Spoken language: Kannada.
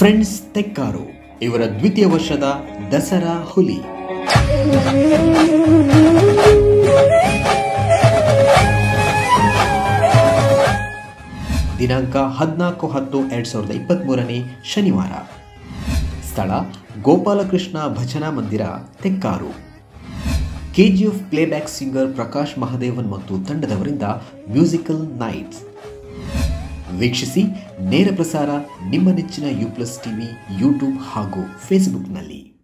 ಫ್ರೆಂಡ್ಸ್ ತೆಕ್ಕಾರು ಇವರ ದ್ವಿತೀಯ ವರ್ಷದ ದಸರಾ ಹುಲಿ ದಿನಾಂಕ ಹದಿನಾಲ್ಕು ಹತ್ತು ಎರಡ್ ಸಾವಿರದ ಇಪ್ಪತ್ತ್ಮೂರನೇ ಶನಿವಾರ ಸ್ಥಳ ಗೋಪಾಲಕೃಷ್ಣ ಭಜನಾ ಮಂದಿರ Tekkaru KGF playback singer Prakash Mahadevan ಮತ್ತು ತಂಡದವರಿಂದ ಮ್ಯೂಸಿಕಲ್ ನೈಟ್ಸ್ ವೀಕ್ಷಿಸಿ ನೇರ ಪ್ರಸಾರ ನಿಮ್ಮ ನೆಚ್ಚಿನ ಯು ಪ್ಲಸ್ ಟಿವಿ ಯೂಟ್ಯೂಬ್ ಹಾಗೂ ಫೇಸ್ಬುಕ್ನಲ್ಲಿ